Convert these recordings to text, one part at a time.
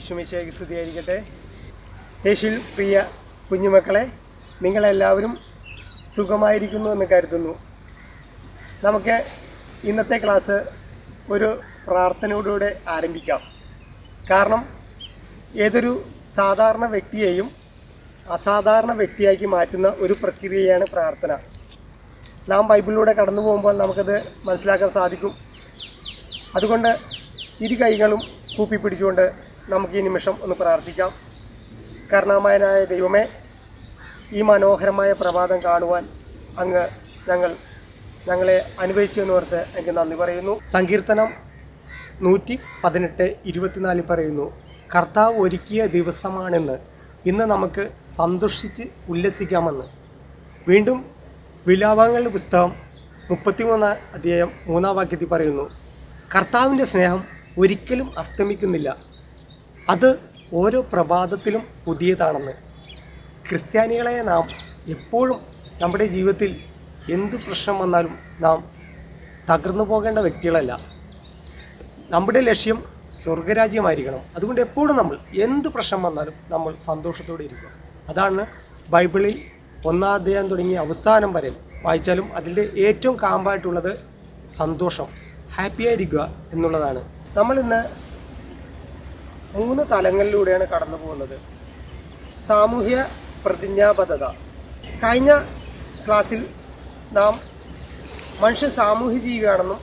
ഈശോമിശേക്ക് സ്തുതിയായിരിക്കട്ടെ യേശുവിൽ പ്രിയ കുഞ്ഞുമക്കളെ നിങ്ങളെല്ലാവരും സുഖമായിരിക്കുന്നു എന്ന് കരുതുന്നു നമുക്ക് ഇന്നത്തെ ക്ലാസ് ഒരു പ്രാർത്ഥനയോടുകൂടെ ആരംഭിക്കാം കാരണം ഏതൊരു സാധാരണ വ്യക്തിയെയും അസാധാരണ വ്യക്തിയാക്കി മാറ്റുന്ന ഒരു പ്രക്രിയയാണ് പ്രാർത്ഥന നാം ബൈബിളിലൂടെ കടന്നു പോകുമ്പോൾ നമുക്കത് മനസ്സിലാക്കാൻ സാധിക്കും അതുകൊണ്ട് ഇരു കൈകളും കൂപ്പിപ്പിടിച്ചുകൊണ്ട് നമുക്ക് ഈ നിമിഷം ഒന്ന് പ്രാർത്ഥിക്കാം കരുണാമയനായ ദൈവമേ ഈ മനോഹരമായ പ്രഭാതം കാണുവാൻ അങ്ങ് ഞങ്ങൾ ഞങ്ങളെ അനുഭവിച്ചു എന്നോർത്ത് എനിക്ക് നന്ദി പറയുന്നു സങ്കീർത്തനം നൂറ്റി പതിനെട്ട് ഇരുപത്തിനാലിൽ പറയുന്നു കർത്താവ് ഒരുക്കിയ ദിവസമാണെന്ന് ഇന്ന് നമുക്ക് സന്തോഷിച്ച് ഉല്ലസിക്കാമെന്ന് വീണ്ടും വിലാപങ്ങളുടെ പുസ്തകം മുപ്പത്തിമൂന്നാം അധ്യായം മൂന്നാം വാക്യത്തിൽ പറയുന്നു കർത്താവിൻ്റെ സ്നേഹം ഒരിക്കലും അസ്തമിക്കുന്നില്ല അത് ഓരോ പ്രഭാതത്തിലും പുതിയതാണെന്ന് ക്രിസ്ത്യാനികളെ നാം എപ്പോഴും നമ്മുടെ ജീവിതത്തിൽ എന്ത് പ്രശ്നം വന്നാലും നാം തകർന്നു പോകേണ്ട വ്യക്തികളല്ല നമ്മുടെ ലക്ഷ്യം സ്വർഗരാജ്യമായിരിക്കണം അതുകൊണ്ട് എപ്പോഴും നമ്മൾ എന്ത് പ്രശ്നം വന്നാലും നമ്മൾ സന്തോഷത്തോടെ ഇരിക്കുക അതാണ് ബൈബിളിൽ ഒന്നാം അധ്യായം തുടങ്ങി അവസാനം വരെ വായിച്ചാലും അതിൻ്റെ ഏറ്റവും കാമ്പായിട്ടുള്ളത് സന്തോഷം ഹാപ്പി ആയിരിക്കുക എന്നുള്ളതാണ് നമ്മൾ ഇന്ന് മൂന്ന് തലങ്ങളിലൂടെയാണ് കടന്നു പോകുന്നത് സാമൂഹ്യ പ്രതിജ്ഞാബദ്ധത കഴിഞ്ഞ ക്ലാസ്സിൽ നാം മനുഷ്യ സാമൂഹ്യ ജീവിയാണെന്നും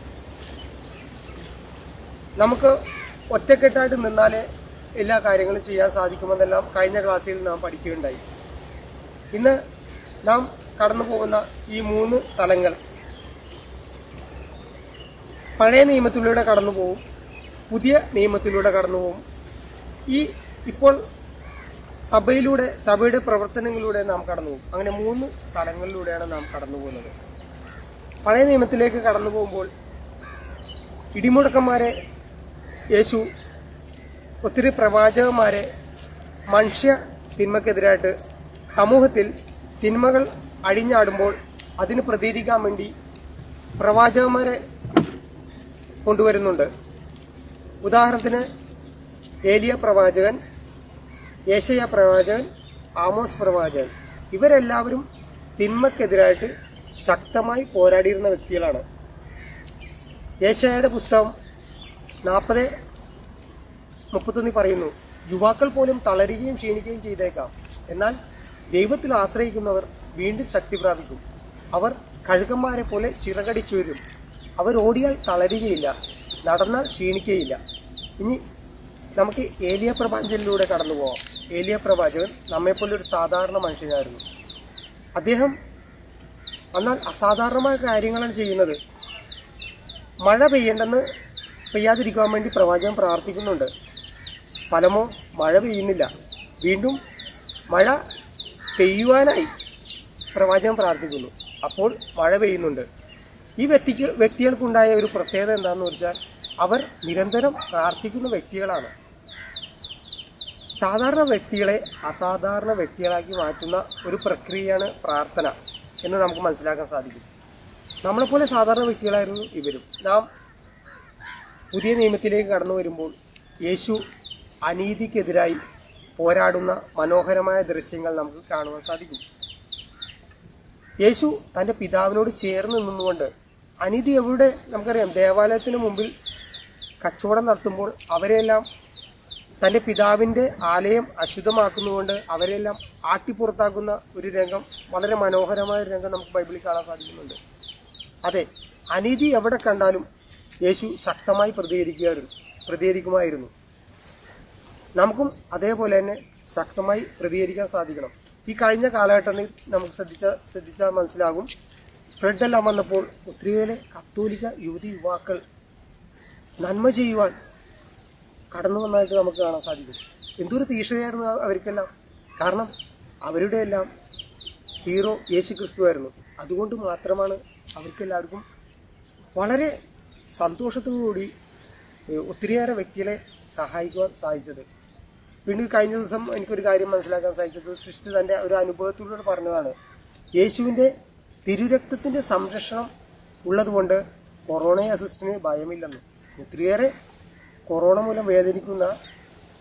നമുക്ക് ഒറ്റക്കെട്ടായിട്ട് നിന്നാലേ എല്ലാ കാര്യങ്ങളും ചെയ്യാൻ സാധിക്കുമെന്നെല്ലാം കഴിഞ്ഞ ക്ലാസ്സിൽ നാം പഠിക്കുകയുണ്ടായി ഇന്ന് നാം കടന്നു പോകുന്ന ഈ മൂന്ന് തലങ്ങൾ പഴയ നിയമത്തിലൂടെ കടന്നു പോകും പുതിയ നിയമത്തിലൂടെ കടന്നു പോകും ഈ ഇപ്പോൾ സഭയിലൂടെ സഭയുടെ പ്രവർത്തനങ്ങളിലൂടെ നാം കടന്നു പോകും അങ്ങനെ മൂന്ന് തലങ്ങളിലൂടെയാണ് നാം കടന്നു പോകുന്നത് പഴയ നിയമത്തിലേക്ക് കടന്നു പോകുമ്പോൾ ഇടിമുടക്കന്മാരെ യേശു ഒത്തിരി പ്രവാചകന്മാരെ മനുഷ്യ തിന്മക്കെതിരായിട്ട് സമൂഹത്തിൽ തിന്മകൾ അഴിഞ്ഞാടുമ്പോൾ അതിന് പ്രതികരിക്കാൻ വേണ്ടി പ്രവാചകന്മാരെ കൊണ്ടുവരുന്നുണ്ട് ഉദാഹരണത്തിന് ഏലിയ പ്രവാചകൻ യേശയ പ്രവാചകൻ ആമോസ് പ്രവാചകൻ ഇവരെല്ലാവരും തിന്മക്കെതിരായിട്ട് ശക്തമായി പോരാടിയിരുന്ന വ്യക്തികളാണ് യേശയുടെ പുസ്തകം നാൽപ്പത് മുപ്പത്തൊന്നിൽ പറയുന്നു യുവാക്കൾ പോലും തളരുകയും ക്ഷീണിക്കുകയും ചെയ്തേക്കാം എന്നാൽ ദൈവത്തിൽ ആശ്രയിക്കുന്നവർ വീണ്ടും ശക്തി പ്രാപിക്കും അവർ കഴുകന്മാരെ പോലെ ചിറകടിച്ചു വരും അവർ ഓടിയാൽ തളരുകയില്ല നടന്നാൽ ക്ഷീണിക്കുകയില്ല ഇനി നമുക്ക് ഏലിയ പ്രപഞ്ചലിലൂടെ കടന്നു പോവാം ഏലിയ പ്രവാചകൻ നമ്മെപ്പോലെ ഒരു സാധാരണ മനുഷ്യനായിരുന്നു അദ്ദേഹം എന്നാൽ അസാധാരണമായ കാര്യങ്ങളാണ് ചെയ്യുന്നത് മഴ പെയ്യേണ്ടെന്ന് പെയ്യാതിരിക്കാൻ വേണ്ടി പ്രവാചകൻ പ്രാർത്ഥിക്കുന്നുണ്ട് ഫലമോ മഴ പെയ്യുന്നില്ല വീണ്ടും മഴ പെയ്യുവാനായി പ്രവാചകൻ പ്രാർത്ഥിക്കുന്നു അപ്പോൾ മഴ പെയ്യുന്നുണ്ട് ഈ വ്യക്തിക്ക് വ്യക്തികൾക്കുണ്ടായ ഒരു പ്രത്യേകത എന്താണെന്ന് വെച്ചാൽ അവർ നിരന്തരം പ്രാർത്ഥിക്കുന്ന വ്യക്തികളാണ് സാധാരണ വ്യക്തികളെ അസാധാരണ വ്യക്തികളാക്കി മാറ്റുന്ന ഒരു പ്രക്രിയയാണ് പ്രാർത്ഥന എന്ന് നമുക്ക് മനസ്സിലാക്കാൻ സാധിക്കും നമ്മളെപ്പോലെ സാധാരണ വ്യക്തികളായിരുന്നു ഇവരും നാം പുതിയ നിയമത്തിലേക്ക് കടന്നു വരുമ്പോൾ യേശു അനീതിക്കെതിരായി പോരാടുന്ന മനോഹരമായ ദൃശ്യങ്ങൾ നമുക്ക് കാണുവാൻ സാധിക്കും യേശു തൻ്റെ പിതാവിനോട് ചേർന്ന് നിന്നുകൊണ്ട് അനീതി എവിടെ നമുക്കറിയാം ദേവാലയത്തിന് മുമ്പിൽ കച്ചവടം നടത്തുമ്പോൾ അവരെല്ലാം തൻ്റെ പിതാവിൻ്റെ ആലയം അശുദ്ധമാക്കുന്നതുകൊണ്ട് അവരെല്ലാം ആട്ടിപ്പുറത്താക്കുന്ന ഒരു രംഗം വളരെ മനോഹരമായ ഒരു രംഗം നമുക്ക് ബൈബിളിൽ കാണാൻ സാധിക്കുന്നുണ്ട് അതെ അനീതി എവിടെ കണ്ടാലും യേശു ശക്തമായി പ്രതികരിക്കുമായിരുന്നു പ്രതികരിക്കുമായിരുന്നു നമുക്കും അതേപോലെ തന്നെ ശക്തമായി പ്രതികരിക്കാൻ സാധിക്കണം ഈ കഴിഞ്ഞ കാലഘട്ടത്തിൽ നമുക്ക് ശ്രദ്ധിച്ച ശ്രദ്ധിച്ചാൽ മനസ്സിലാകും ഫ്ലഡ് എല്ലാം വന്നപ്പോൾ ഒത്തിരിയേറെ കത്തോലിക്ക യുവതി യുവാക്കൾ നന്മ ചെയ്യുവാൻ കടന്നു വന്നതായിട്ട് നമുക്ക് കാണാൻ സാധിക്കും എന്തൊരു തീക്ഷണയായിരുന്നു അവ- അവർക്കെല്ലാം കാരണം അവരുടെ എല്ലാം ഹീറോ യേശു ക്രിസ്തുവായിരുന്നു അതുകൊണ്ട് മാത്രമാണ് അവർക്കെല്ലാവർക്കും വളരെ സന്തോഷത്തോടുകൂടി ഏഹ്, ഒത്തിരിയേറെ വ്യക്തികളെ സഹായിക്കുവാൻ സാധിച്ചത് പിന്നെ കഴിഞ്ഞ ദിവസം എനിക്കൊരു കാര്യം മനസ്സിലാക്കാൻ സാധിച്ചത് സൃഷ്ടി തൻ്റെ ഒരു അനുഭവത്തിലൂടെ പറഞ്ഞതാണ് യേശുവിൻ്റെ തിരുരക്തത്തിൻ്റെ സംരക്ഷണം ഉള്ളതുകൊണ്ട് കൊറോണ അസിസ്റ്റിന് ഭയമില്ലെന്ന് ഒത്തിരിയേറെ കൊറോണ മൂലം വേദനിക്കുന്ന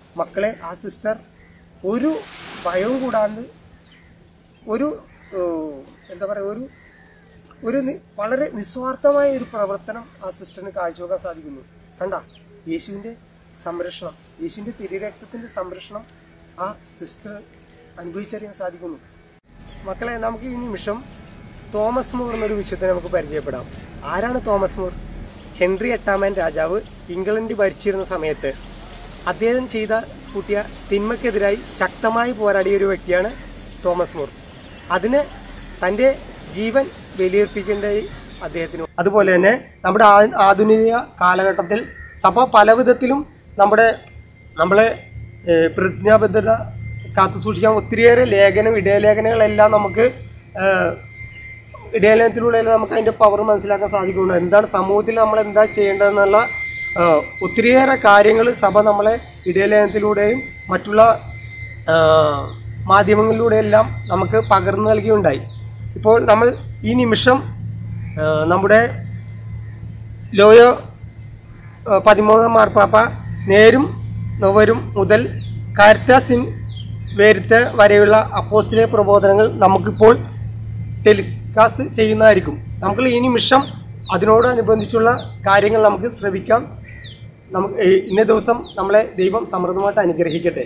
മക്കളെ ആ സിസ്റ്റർ ഒരു ഭയവും കൂടാണ്ട് ഒരു ഏഹ്, എന്താ പറയുക ഒരു ഒരു നി- വളരെ നിസ്വാർത്ഥമായ ഒരു പ്രവർത്തനം ആ സിസ്റ്ററിന് കാഴ്ചവെക്കാൻ സാധിക്കുന്നു കണ്ട യേശുവിൻ്റെ സംരക്ഷണം യേശുവിൻ്റെ തിരുരക്തത്തിൻ്റെ സംരക്ഷണം ആ സിസ്റ്റർ അനുഭവിച്ചറിയാൻ സാധിക്കുന്നു മക്കളെ നമുക്ക് ഈ നിമിഷം തോമസ് മൂർ എന്നൊരു വിശുദ്ധനെ നമുക്ക് പരിചയപ്പെടാം ആരാണ് തോമസ് മൂർ ഹെൻറി എട്ടാമൻ രാജാവ് ഇംഗ്ലണ്ട് ഭരിച്ചിരുന്ന സമയത്ത് അദ്ദേഹം ചെയ്ത കൂട്ടിയ തിന്മയ്ക്കെതിരായി ശക്തമായി പോരാടിയ ഒരു വ്യക്തിയാണ് തോമസ് മൂർ അതിന് തൻ്റെ ജീവൻ ബലിയർപ്പിക്കേണ്ട അദ്ദേഹത്തിന് അതുപോലെ തന്നെ നമ്മുടെ ആ- ആധുനിക കാലഘട്ടത്തിൽ സഭ പല വിധത്തിലും നമ്മുടെ നമ്മളെ ഏഹ്, പ്രതിജ്ഞാബദ്ധത കാത്തു സൂക്ഷിക്കാൻ ഒത്തിരിയേറെ ലേഖനം ഇടയലേഖനങ്ങളെല്ലാം നമുക്ക് ഏഹ്, ഇടയലേഖനത്തിലൂടെ നമുക്ക് അതിൻ്റെ പവർ മനസ്സിലാക്കാൻ സാധിക്കുന്നു എന്താണ് സമൂഹത്തിൽ നമ്മൾ എന്താ ചെയ്യേണ്ടതെന്നുള്ള ആ, ഒത്തിരിയേറെ കാര്യങ്ങൾ സഭ നമ്മളെ ഇടയലേഖനത്തിലൂടെയും മറ്റുള്ള ആ, മാധ്യമങ്ങളിലൂടെയെല്ലാം നമുക്ക് പകർന്നു നൽകിയുണ്ടായി ഇപ്പോൾ നമ്മൾ ഈ നിമിഷം ആ, നമ്മുടെ ലോയോ ആ, പതിമൂന്നാം മാർപ്പാപ്പ നേരും നൊവരും മുതൽ കാരിത്താസിൻ വേരുത്ത് വരെയുള്ള അപ്പോസ്റ്റിലെ പ്രബോധനങ്ങൾ നമുക്കിപ്പോൾ ടെലികാസ്റ്റ് ചെയ്യുന്നതായിരിക്കും നമുക്ക് ഈ നിമിഷം അതിനോടനുബന്ധിച്ചുള്ള കാര്യങ്ങൾ നമുക്ക് ശ്രവിക്കാം നമുക്ക് ഈ ഇന്നേ ദിവസം നമ്മളെ ദൈവം സമൃദ്ധമായിട്ട് അനുഗ്രഹിക്കട്ടെ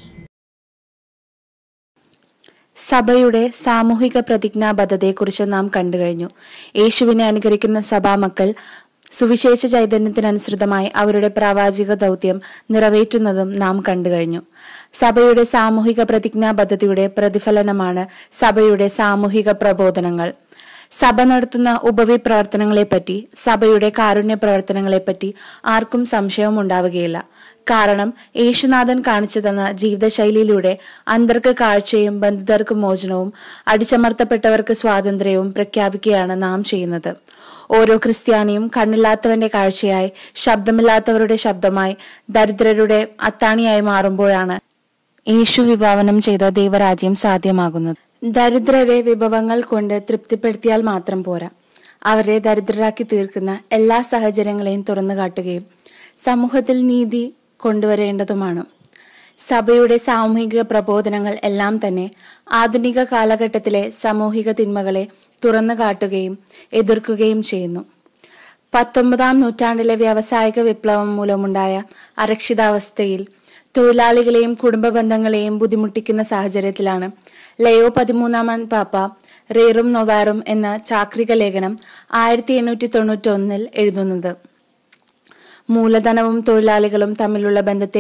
സഭയുടെ സാമൂഹിക പ്രതിജ്ഞാബദ്ധതയെക്കുറിച്ച് നാം കണ്ടുകഴിഞ്ഞു യേശുവിനെ അനുകരിക്കുന്ന സഭാമക്കൾ സുവിശേഷ ചൈതന്യത്തിനനുസൃതമായി അവരുടെ പ്രാവാചിക ദൗത്യം നിറവേറ്റുന്നതും നാം കണ്ടുകഴിഞ്ഞു സഭയുടെ സാമൂഹിക പ്രതിജ്ഞാബദ്ധതയുടെ പ്രതിഫലനമാണ് സഭയുടെ സാമൂഹിക പ്രബോധനങ്ങൾ സഭ നടത്തുന്ന ഉപവി പ്രവർത്തനങ്ങളെപ്പറ്റി സഭയുടെ കാരുണ്യ പ്രവർത്തനങ്ങളെപ്പറ്റി ആർക്കും സംശയമുണ്ടാവുകയില്ല കാരണം യേശുനാഥൻ കാണിച്ചു തന്ന ജീവിതശൈലിയിലൂടെ അന്തർക്ക് കാഴ്ചയും ബന്ധിതർക്ക് മോചനവും അടിച്ചമർത്തപ്പെട്ടവർക്ക് സ്വാതന്ത്ര്യവും പ്രഖ്യാപിക്കുകയാണ് നാം ചെയ്യുന്നത് ഓരോ ക്രിസ്ത്യാനിയും കണ്ണില്ലാത്തവന്റെ കാഴ്ചയായി ശബ്ദമില്ലാത്തവരുടെ ശബ്ദമായി ദരിദ്രരുടെ അത്താണിയായി മാറുമ്പോഴാണ് യേശു വിഭാവനം ചെയ്ത ദൈവരാജ്യം സാധ്യമാകുന്നത് ദരിദ്രരെ വിഭവങ്ങൾ കൊണ്ട് തൃപ്തിപ്പെടുത്തിയാൽ മാത്രം പോരാ അവരെ ദരിദ്രരാക്കി തീർക്കുന്ന എല്ലാ സാഹചര്യങ്ങളെയും തുറന്നു കാട്ടുകയും സമൂഹത്തിൽ നീതി കൊണ്ടുവരേണ്ടതുമാണ് സഭയുടെ സാമൂഹിക പ്രബോധനങ്ങൾ എല്ലാം തന്നെ ആധുനിക കാലഘട്ടത്തിലെ സാമൂഹിക തിന്മകളെ തുറന്നു കാട്ടുകയും എതിർക്കുകയും ചെയ്യുന്നു പത്തൊമ്പതാം നൂറ്റാണ്ടിലെ വ്യാവസായിക വിപ്ലവം മൂലമുണ്ടായ അരക്ഷിതാവസ്ഥയിൽ തൊഴിലാളികളെയും കുടുംബ ബന്ധങ്ങളെയും ബുദ്ധിമുട്ടിക്കുന്ന സാഹചര്യത്തിലാണ് ലയോ പതിമൂന്നാമൻ പാപ്പ റേറും നൊവാറും എന്ന ചാക്രിക ലേഖനം ആയിരത്തി എണ്ണൂറ്റി തൊണ്ണൂറ്റി ഒന്നിൽ എഴുതുന്നത് മൂലധനവും തൊഴിലാളികളും തമ്മിലുള്ള ബന്ധത്തെ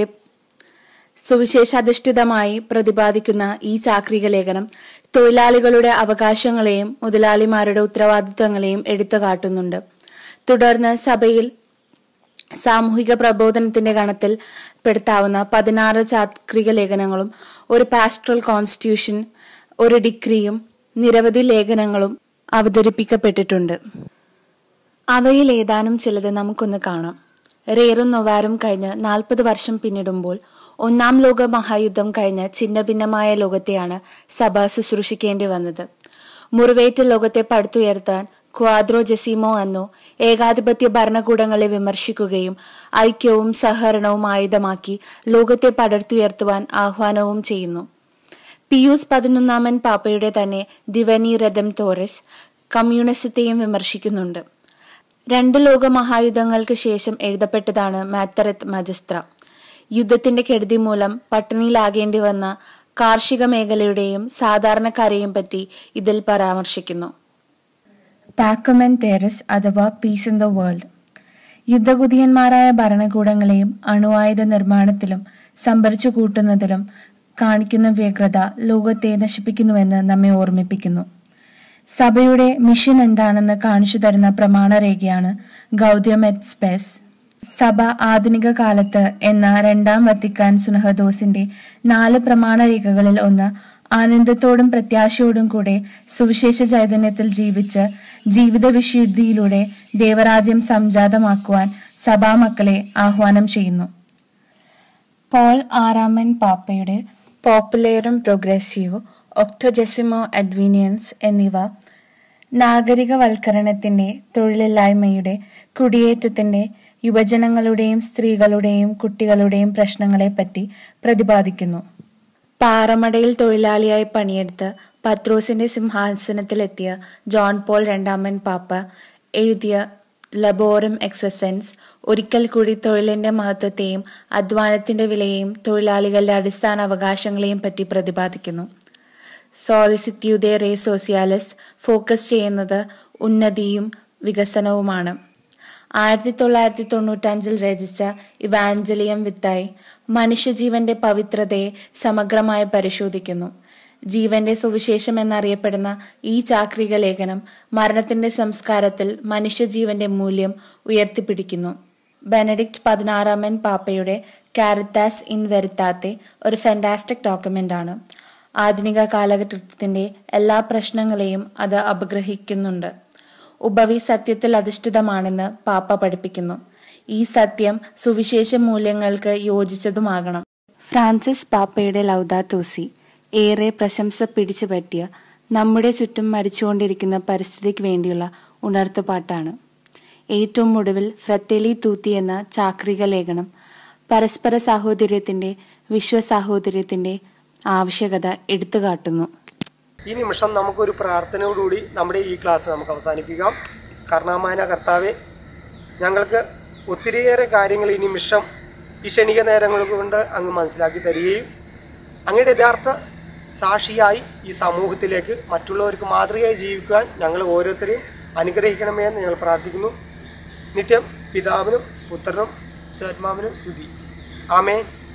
സുവിശേഷാധിഷ്ഠിതമായി പ്രതിപാദിക്കുന്ന ഈ ചാക്രിക ലേഖനം തൊഴിലാളികളുടെ അവകാശങ്ങളെയും മുതലാളിമാരുടെ ഉത്തരവാദിത്തങ്ങളെയും എടുത്തു കാട്ടുന്നുണ്ട് തുടർന്ന് സഭയിൽ സാമൂഹിക പ്രബോധനത്തിന്റെ ഗണത്തിൽ പെടുത്താവുന്ന പതിനാറ് ചാക്രിക ലേഖനങ്ങളും ഒരു പാസ്ട്രൽ കോൺസ്റ്റിറ്റ്യൂഷൻ ഒരു ഡിഗ്രിയും നിരവധി ലേഖനങ്ങളും അവതരിപ്പിക്കപ്പെട്ടിട്ടുണ്ട് അവയിൽ ഏതാനും ചിലത് നമുക്കൊന്ന് കാണാം റേറും നൊവാറും കഴിഞ്ഞ് നാൽപ്പത് വർഷം പിന്നിടുമ്പോൾ ഒന്നാം ലോക മഹായുദ്ധം കഴിഞ്ഞ് ഛിന്നഭിന്നമായ ലോകത്തെയാണ് സഭ ശുശ്രൂഷിക്കേണ്ടി വന്നത് മുറിവേറ്റ ലോകത്തെ പടുത്തുയർത്താൻ ക്വാദ്രോ ജസീമോ എന്നോ ഏകാധിപത്യ ഭരണകൂടങ്ങളെ വിമർശിക്കുകയും ഐക്യവും സഹകരണവും ആയുധമാക്കി ലോകത്തെ പടർത്തുയർത്തുവാൻ ആഹ്വാനവും ചെയ്യുന്നു പിയൂസ് പതിനൊന്നാമൻ പാപ്പയുടെ തന്നെ ദിവനി രഥം തോറസ് കമ്മ്യൂണിസത്തെയും വിമർശിക്കുന്നുണ്ട് രണ്ട് ലോക മഹായുദ്ധങ്ങൾക്ക് ശേഷം എഴുതപ്പെട്ടതാണ് മാത്തറത്ത് മജസ്ത്ര യുദ്ധത്തിന്റെ കെടുതി മൂലം പട്ടിണിയിലാകേണ്ടി വന്ന കാർഷിക മേഖലയുടെയും സാധാരണക്കാരെയും പറ്റി ഇതിൽ പരാമർശിക്കുന്നു പാക്കമൻ തേരസ് അഥവാ പീസ് ഇൻ ദ വേൾഡ് യുദ്ധകുതിയന്മാരായ ഭരണകൂടങ്ങളെയും അണുവായുധ നിർമ്മാണത്തിലും സംഭരിച്ചു കൂട്ടുന്നതിലും കാണിക്കുന്ന വ്യഗ്രത ലോകത്തെ നശിപ്പിക്കുന്നുവെന്ന് നമ്മെ ഓർമ്മിപ്പിക്കുന്നു സഭയുടെ മിഷൻ എന്താണെന്ന് കാണിച്ചു തരുന്ന പ്രമാണരേഖയാണ് ഗൗദ്യം എറ്റ് സ്പെസ് സഭ ആധുനിക കാലത്ത് എന്ന രണ്ടാം വത്തിക്കാൻ സുനഹദോസിന്റെ നാല് പ്രമാണരേഖകളിൽ ഒന്ന് ആനന്ദത്തോടും പ്രത്യാശയോടും കൂടെ സുവിശേഷ ചൈതന്യത്തിൽ ജീവിച്ച് ജീവിത വിശുദ്ധിയിലൂടെ ദേവരാജ്യം സംജാതമാക്കുവാൻ സഭാമക്കളെ ആഹ്വാനം ചെയ്യുന്നു പോൾ ആറാമൻ പാപ്പയുടെ പോപ്പുലേറും പ്രോഗ്രസീവോ ഒക്ടോജെസിമോ അഡ്വീനിയൻസ് എന്നിവ നാഗരികവൽക്കരണത്തിന്റെ തൊഴിലില്ലായ്മയുടെ കുടിയേറ്റത്തിന്റെ യുവജനങ്ങളുടെയും സ്ത്രീകളുടെയും കുട്ടികളുടെയും പ്രശ്നങ്ങളെപ്പറ്റി പ്രതിപാദിക്കുന്നു പാറമടയിൽ തൊഴിലാളിയായി പണിയെടുത്ത് പത്രോസിന്റെ സിംഹാസനത്തിലെത്തിയ ജോൺ പോൾ രണ്ടാമൻ പാപ്പ എഴുതിയ ലബോറും എക്സസെൻസ് ഒരിക്കൽ കൂടി തൊഴിലിന്റെ മഹത്വത്തെയും അധ്വാനത്തിന്റെ വിലയെയും തൊഴിലാളികളുടെ അടിസ്ഥാന അവകാശങ്ങളെയും പറ്റി പ്രതിപാദിക്കുന്നു സോളിസിറ്റ്യൂദെ റേ സോസിയാലിസ് ഫോക്കസ് ചെയ്യുന്നത് ഉന്നതിയും വികസനവുമാണ് ആയിരത്തി തൊള്ളായിരത്തി തൊണ്ണൂറ്റഞ്ചിൽ രചിച്ച ഇവാഞ്ചലിയം വിത്തായി മനുഷ്യജീവന്റെ പവിത്രതയെ സമഗ്രമായി പരിശോധിക്കുന്നു ജീവന്റെ സുവിശേഷം എന്നറിയപ്പെടുന്ന ഈ ചാക്രിക ലേഖനം മരണത്തിന്റെ സംസ്കാരത്തിൽ മനുഷ്യജീവന്റെ മൂല്യം ഉയർത്തിപ്പിടിക്കുന്നു ബെനഡിക്റ്റ് പതിനാറാമൻ പാപ്പയുടെ കാരിത്താസ് ഇൻ വെരിത്താത്തെ ഒരു ഫാന്റാസ്റ്റിക് ഡോക്യുമെന്റ് ആണ് ആധുനിക കാലഘട്ടത്തിന്റെ എല്ലാ പ്രശ്നങ്ങളെയും അത് അപഗ്രഹിക്കുന്നുണ്ട് ഉപവി സത്യത്തിൽ അധിഷ്ഠിതമാണെന്ന് പാപ്പ പഠിപ്പിക്കുന്നു ഈ സത്യം സുവിശേഷ മൂല്യങ്ങൾക്ക് യോജിച്ചതുമാകണം ഫ്രാൻസിസ് പാപ്പയുടെ ലൗദാത്തോസി ഏറെ പ്രശംസ പിടിച്ചുപറ്റിയ നമ്മുടെ ചുറ്റും മരിച്ചുകൊണ്ടിരിക്കുന്ന പരിസ്ഥിതിക്ക് വേണ്ടിയുള്ള ഉണർത്തുപാട്ടാണ് ഏറ്റവും ഒടുവിൽ ഫ്രത്തേലി തൂത്തി എന്ന ചാക്രിക ലേഖനം പരസ്പര സാഹോദര്യത്തിന്റെ വിശ്വസാഹോദര്യത്തിന്റെ ആവശ്യകത എടുത്തുകാട്ടുന്നു ഈ നിമിഷം നമുക്കൊരു പ്രാർത്ഥനയോടുകൂടി നമ്മുടെ ഈ ക്ലാസ് നമുക്ക് അവസാനിപ്പിക്കാം കർണാമാന കർത്താവെ ഞങ്ങൾക്ക് ഒത്തിരിയേറെ കാര്യങ്ങൾ ഈ നിമിഷം ഈ ക്ഷണിക നേരങ്ങൾ കൊണ്ട് അങ്ങ് മനസ്സിലാക്കി തരികയും അങ്ങയുടെ യഥാർത്ഥ സാക്ഷിയായി ഈ സമൂഹത്തിലേക്ക് മറ്റുള്ളവർക്ക് മാതൃകയായി ജീവിക്കുവാൻ ഞങ്ങൾ ഓരോരുത്തരെയും അനുഗ്രഹിക്കണമേ എന്ന് ഞങ്ങൾ പ്രാർത്ഥിക്കുന്നു നിത്യം പിതാവിനും പുത്രനും ആത്മാവിനും സ്തുതി ആമേ